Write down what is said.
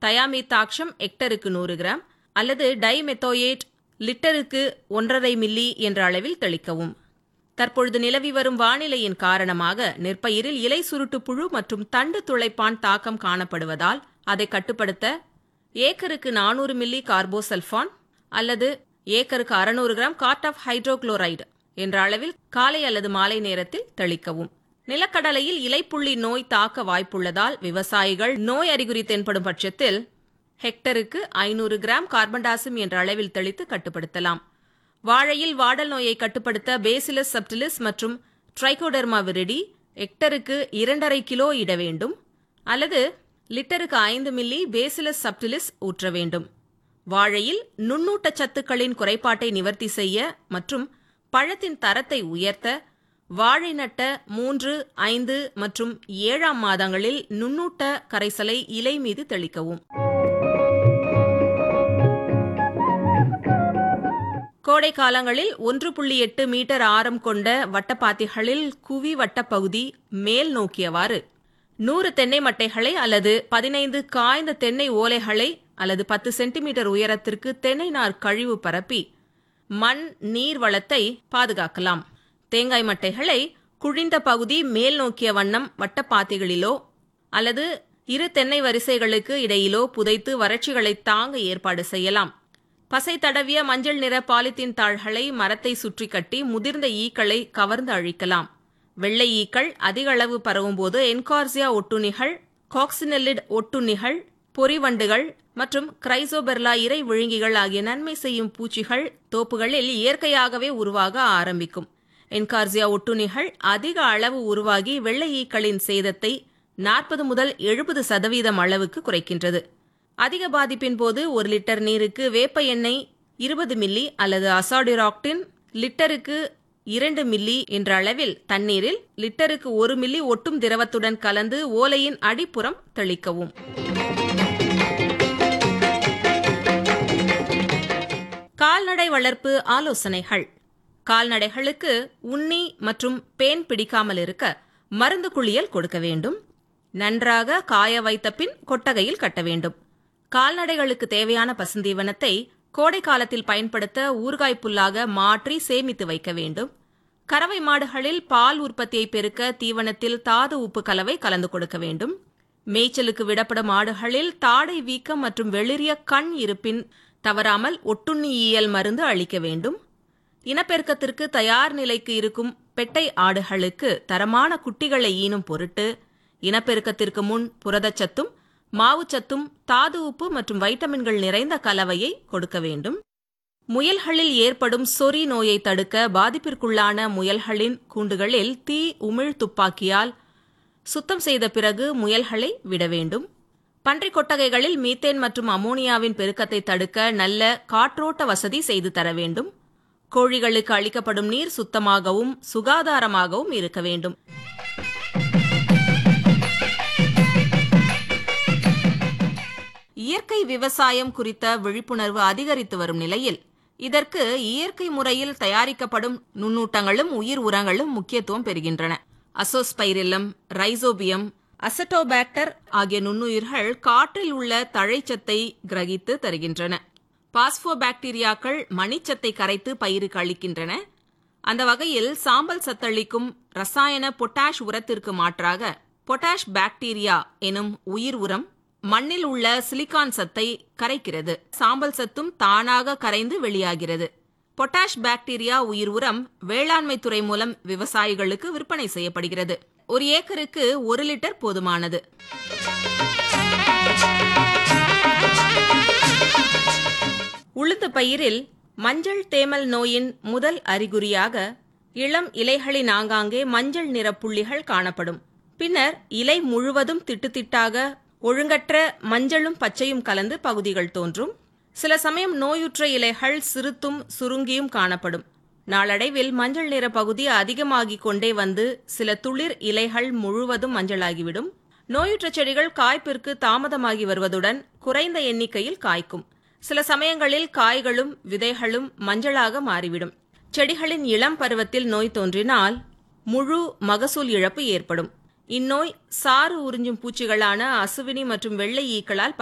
thiamethoxam ஹெக்டருக்கு நூறு gram அல்லது டைமெத்தோயேட் லிட்டருக்கு ஒன்றரை மில்லி என்ற அளவில் தெளிக்கவும் தற்பொழுது நிலவி வரும் வானிலையின் காரணமாக நெற்பயிரில் இலை சுருட்டு புழு மற்றும் தண்டு துளைப்பான் தாக்கம் காணப்படுவதால் அதை கட்டுப்படுத்த ஏக்கருக்கு நானூறு மில்லி கார்போசல்ஃபான் அல்லது ஏக்கருக்கு அறுநூறு கிராம் கார்ட் ஆஃப் ஹைட்ரோகுளோரைடு என்ற அளவில் காலை அல்லது மாலை நேரத்தில் தெளிக்கவும் நிலக்கடலையில் இலைப்புள்ளி நோய் தாக்க வாய்ப்புள்ளதால் விவசாயிகள் நோய் அறிகுறி தென்படும் பட்சத்தில் ஹெக்டருக்கு ஐநூறு கிராம் கார்பன்டாசிம் என்ற அளவில் தெளித்து கட்டுப்படுத்தலாம் வாழையில் வாடல் நோயை கட்டுப்படுத்த பேசிலஸ் சப்டிலிஸ் மற்றும் ட்ரைகோடர்மா விரிடி ஹெக்டருக்கு இரண்டரை கிலோ இட வேண்டும் அல்லது லிட்டருக்கு ஐந்து மில்லி பேசிலஸ் சப்டிலிஸ் ஊற்ற வேண்டும் வாழையில் நுண்ணூட்ட சத்துக்களின் குறைபாட்டை நிவர்த்தி செய்ய மற்றும் பழத்தின் தரத்தை உயர்த்த வாழை நட்ட மூன்று ஐந்து மற்றும் ஏழாம் மாதங்களில் நுண்ணூட்ட கரைசலை இலை மீது தெளிக்கவும் கோடை காலங்களில் ஒன்று புள்ளி எட்டு மீட்டர் ஆரம் கொண்ட வட்டப்பாத்திகளில் குவி வட்டப்பகுதி மேல் நோக்கியவாறு நூறு தென்னை மட்டைகளை அல்லது பதினைந்து காய்ந்த தென்னை ஓலைகளை அல்லது பத்து சென்டிமீட்டர் உயரத்திற்கு தென்னை நார் கழிவு பரப்பி மண் நீர் வளத்தை பாதுகாக்கலாம் தேங்காய் மட்டைகளை குழிந்த பகுதி மேல் நோக்கிய வண்ணம் வட்டப்பாத்திகளிலோ அல்லது இரு தென்னை வரிசைகளுக்கு இடையிலோ புதைத்து வறட்சிகளை தாங்க ஏற்பாடு செய்யலாம் பசை தடவிய மஞ்சள் நிற பாலித்தீன் தாள்களை மரத்தை சுற்றி கட்டி முதிர்ந்த ஈக்களை கவர்ந்து அழிக்கலாம் வெள்ளை ஈக்கள் அதிக அளவு பரவும்போது என்கார்சியா ஒட்டுண்ணிகள் காக்சினெல்லிட் ஒட்டுண்ணிகள் பொறிவண்டுகள் மற்றும் கிரைசோபெர்லா இறை விழுங்கிகள் ஆகிய நன்மை செய்யும் பூச்சிகள் தோப்புகளில் இயற்கையாகவே உருவாக ஆரம்பிக்கும் என்கார்சியா ஒட்டுண்ணிகள் அதிக அளவு உருவாகி வெள்ளை ஈக்களின் சேதத்தை நாற்பது முதல் எழுபது சதவீதம் அளவுக்கு குறைக்கின்றது அதிக பாதிப்பின் போது ஒரு லிட்டர் நீருக்கு வேப்ப எண்ணெய் இருபது மில்லி அல்லது அசாடிராக்டின் லிட்டருக்கு இரண்டு மில்லி என்ற அளவில் தண்ணீரில் லிட்டருக்கு ஒரு மில்லி ஒட்டும் திரவத்துடன் கலந்து ஓலையின் அடிப்புறம் தெளிக்கவும் கால்நடை வளர்ப்பு ஆலோசனைகள் கால்நடைகளுக்கு உண்ணி மற்றும் பேன் பிடிக்காமல் இருக்க மருந்து குளியல் கொடுக்க வேண்டும் நன்றாக காய வைத்த பின் கொட்டகையில் கட்ட வேண்டும் கால்நடைகளுக்கு தேவையான பசுந்தீவனத்தை கோடை காலத்தில் பயன்படுத்த ஊறுகாய் புல்லாக மாற்றி சேமித்து வைக்க வேண்டும் கறவை மாடுகளில் பால் உற்பத்தியை பெருக்க தீவனத்தில் தாது உப்பு கலவை கலந்து கொடுக்க வேண்டும் மேய்ச்சலுக்கு விடப்படும் மாடுகளில் தாடை வீக்கம் மற்றும் வெளிரிய கண் இருப்பின் தவறாமல் ஒட்டுண்ணியியல் மருந்து அளிக்க வேண்டும் இனப்பெருக்கத்திற்கு தயார் நிலைக்கு இருக்கும் பெட்டை ஆடுகளுக்கு தரமான குட்டிகளை ஈனும் பொருட்டு இனப்பெருக்கத்திற்கு முன் புரதச்சத்தும் மாவுச்சத்தும் தாது உப்பு மற்றும் வைட்டமின்கள் நிறைந்த கலவையை கொடுக்க வேண்டும் முயல்களில் ஏற்படும் சொறி நோயை தடுக்க பாதிப்பிற்குள்ளான முயல்களின் கூண்டுகளில் தீ உமிழ் துப்பாக்கியால் சுத்தம் செய்த பிறகு முயல்களை விட வேண்டும் பன்றிக் கொட்டகைகளில் மீத்தேன் மற்றும் அமோனியாவின் பெருக்கத்தை தடுக்க நல்ல காற்றோட்ட வசதி செய்து தர வேண்டும் கோழிகளுக்கு அளிக்கப்படும் நீர் சுத்தமாகவும் சுகாதாரமாகவும் இருக்க வேண்டும் இயற்கை விவசாயம் குறித்த விழிப்புணர்வு அதிகரித்து வரும் நிலையில் இதற்கு இயற்கை முறையில் தயாரிக்கப்படும் நுண்ணூட்டங்களும் உயிர் உரங்களும் முக்கியத்துவம் பெறுகின்றன அசோஸ்பைரில்லம் ரைசோபியம் அசட்டோபாக்டர் ஆகிய நுண்ணுயிர்கள் காற்றில் உள்ள தழைச்சத்தை கிரகித்து தருகின்றன பாஸ்போபாக்டீரியாக்கள் மணிச்சத்தை கரைத்து பயிருக்கு அளிக்கின்றன அந்த வகையில் சாம்பல் சத்தளிக்கும் ரசாயன பொட்டாஷ் உரத்திற்கு மாற்றாக பொட்டாஷ் பாக்டீரியா எனும் உயிர் உரம் மண்ணில் உள்ள சிலிக்கான் சத்தை கரைக்கிறது சாம்பல் சத்தும் தானாக கரைந்து வெளியாகிறது பொட்டாஷ் பாக்டீரியா உயிர் உரம் வேளாண்மை துறை மூலம் விவசாயிகளுக்கு விற்பனை செய்யப்படுகிறது ஒரு ஏக்கருக்கு ஒரு லிட்டர் போதுமானது உளுந்து பயிரில் மஞ்சள் தேமல் நோயின் முதல் அறிகுறியாக இளம் இலைகளின் ஆங்காங்கே மஞ்சள் நிற புள்ளிகள் காணப்படும் பின்னர் இலை முழுவதும் திட்டுத்திட்டாக ஒழுங்கற்ற மஞ்சளும் பச்சையும் கலந்து பகுதிகள் தோன்றும் சில சமயம் நோயுற்ற இலைகள் சிறுத்தும் சுருங்கியும் காணப்படும் நாளடைவில் மஞ்சள் நிற பகுதி அதிகமாகிக் கொண்டே வந்து சில துளிர் இலைகள் முழுவதும் மஞ்சளாகிவிடும் நோயுற்ற செடிகள் காய்ப்பிற்கு தாமதமாகி வருவதுடன் குறைந்த எண்ணிக்கையில் காய்க்கும் சில சமயங்களில் காய்களும் விதைகளும் மஞ்சளாக மாறிவிடும் செடிகளின் இளம் பருவத்தில் நோய் தோன்றினால் முழு மகசூல் இழப்பு ஏற்படும் இந்நோய் சாறு உறிஞ்சும் பூச்சிகளான அசுவினி மற்றும் வெள்ளை ஈக்களால்